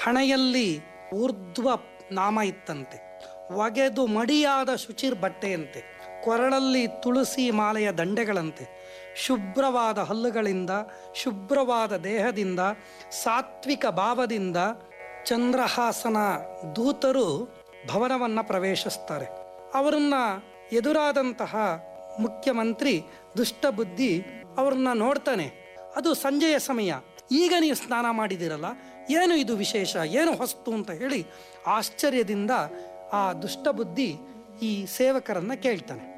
ಹಣೆಯಲ್ಲಿ ಊರ್ಧ್ವ ನಾಮ ಇತ್ತಂತೆ ಒಗೆದು ಮಡಿಯಾದ ಶುಚಿರ್ ಬಟ್ಟೆಯಂತೆ ಕೊರಳಲ್ಲಿ ತುಳಸಿ ಮಾಲೆಯ ದಂಡೆಗಳಂತೆ ಶುಭ್ರವಾದ ಹಲ್ಲುಗಳಿಂದ ಶುಭ್ರವಾದ ದೇಹದಿಂದ ಸಾತ್ವಿಕ ಭಾವದಿಂದ ಚಂದ್ರಹಾಸನ ದೂತರು ಭವನವನ್ನು ಪ್ರವೇಶಿಸ್ತಾರೆ ಅವರನ್ನ ಎದುರಾದಂತಹ ಮುಖ್ಯಮಂತ್ರಿ ದುಷ್ಟಬುದ್ಧಿ ಅವ್ರನ್ನ ನೋಡ್ತಾನೆ ಅದು ಸಂಜೆಯ ಸಮಯ ಈಗ ನೀವು ಸ್ನಾನ ಮಾಡಿದಿರಲ್ಲ ಏನು ಇದು ವಿಶೇಷ ಏನು ಹೊಸ್ತು ಅಂತ ಹೇಳಿ ಆಶ್ಚರ್ಯದಿಂದ ಆ ದುಷ್ಟಬುದ್ಧಿ ಈ ಸೇವಕರನ್ನ ಕೇಳ್ತಾನೆ